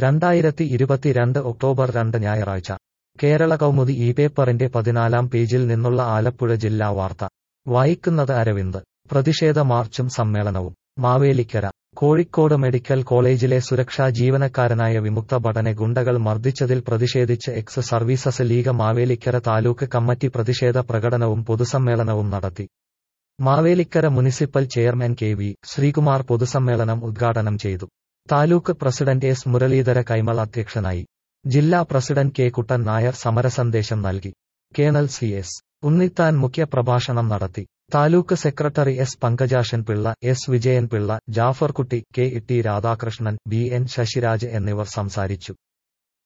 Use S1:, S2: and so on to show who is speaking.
S1: രണ്ടായിരത്തി ഇരുപത്തിരണ്ട് ഒക്ടോബർ രണ്ട് ഞായറാഴ്ച കേരള കൗമുദി ഈ പേപ്പറിന്റെ പതിനാലാം പേജിൽ നിന്നുള്ള ആലപ്പുഴ ജില്ലാ വാർത്ത വായിക്കുന്നത് അരവിന്ദ് പ്രതിഷേധ മാർച്ചും സമ്മേളനവും മാവേലിക്കര കോഴിക്കോട് മെഡിക്കൽ കോളേജിലെ സുരക്ഷാ ജീവനക്കാരനായ വിമുക്ത ഭടനെ ഗുണ്ടകൾ മർദ്ദിച്ചതിൽ പ്രതിഷേധിച്ച് ex services league Mavelikkara taluk committee പ്രതിഷേധ പ്രകടനവും പൊതുസമ്മേളനവും നടത്തി Mavelikkara municipal chairman K V Sreekumar പൊതുസമ്മേളനം ഉദ്ഘാടനം ചെയ്തു താലൂക്ക് പ്രസിഡന്റ് എസ് മുരളീധര കൈമൾ അധ്യക്ഷനായി ജില്ലാ പ്രസിഡന്റ് കെ കുട്ടൻ നായർ സമരസന്ദേശം നൽകി കേണൽ സി എസ് ഉണ്ണിത്താൻ മുഖ്യപ്രഭാഷണം നടത്തി taluk secretary S Pankajakshan Pillai S Vijayan Pillai Jafarkutty K E T Radhakrishnan B N Sasiraj എന്നിവർ സംസാരിച്ചു